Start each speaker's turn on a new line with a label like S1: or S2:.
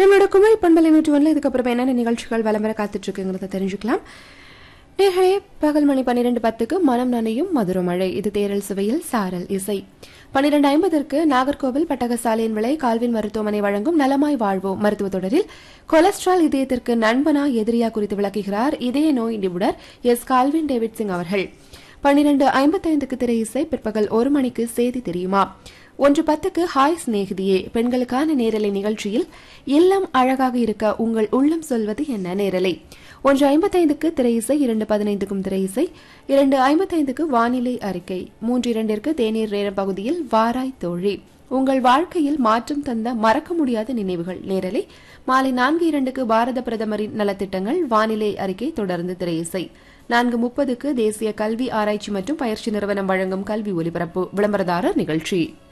S1: நம்மளோட குமரி பண்பலை நூற்று ஒன்றில் இதுக்கப்புறம் என்னென்ன நிகழ்ச்சிகள் வலம் வர காத்துட்டு இருக்குங்கிறத தெரிஞ்சுக்கலாம் நேர்களே பகல் மணி பன்னிரண்டு பத்துக்கு மனம் நனையும் மதுர மழை இது தேரல் சுவையில் சாரல் இசை பன்னிரண்டு ஐம்பதற்கு நாகர்கோவில் பட்டகசாலையின் விலை கால்வின் மருத்துவமனை வழங்கும் நலமாய் வாழ்வோம் மருத்துவ தொடரில் கொலஸ்ட்ரால் இதயத்திற்கு நண்பனா எதிரியா குறித்து விளக்குகிறார் இதய நோய் நிபுணர் எஸ் கால்வின் டேவிட் சிங் அவர்கள் பன்னிரண்டு ஐம்பத்தைந்துக்கு திரை இசை பிற்பகல் ஒரு மணிக்கு செய்தி தெரியுமா ஒன்று பத்துக்கு ஹாய் சிநேகிதியே பெண்களுக்கான நேரலை நிகழ்ச்சியில் இல்லம் அழகாக இருக்க உங்கள் உள்ளம் சொல்வது என்ன நேரலை ஒன்று ஐம்பத்தைந்துக்கு திரை இசை இரண்டு பதினைந்துக்கும் திரை இசை இரண்டு ஐம்பத்தைந்துக்கு வானிலை அறிக்கை மூன்று இரண்டிற்கு தேநீர் நேரம் பகுதியில் வாராய் தோழி உங்கள் வாழ்க்கையில் மாற்றம் தந்த மறக்க முடியாத நினைவுகள் நேரலை மாலை நான்கு இரண்டுக்கு பாரத பிரதமரின் நலத்திட்டங்கள் வானிலை அறிக்கை தொடர்ந்து திரை இசை நான்கு முப்பதுக்கு தேசிய கல்வி ஆராய்ச்சி மற்றும் பயிற்சி நிறுவனம் வழங்கும் கல்வி ஒலிபரப்பு விளம்பரதாரர் நிகழ்ச்சி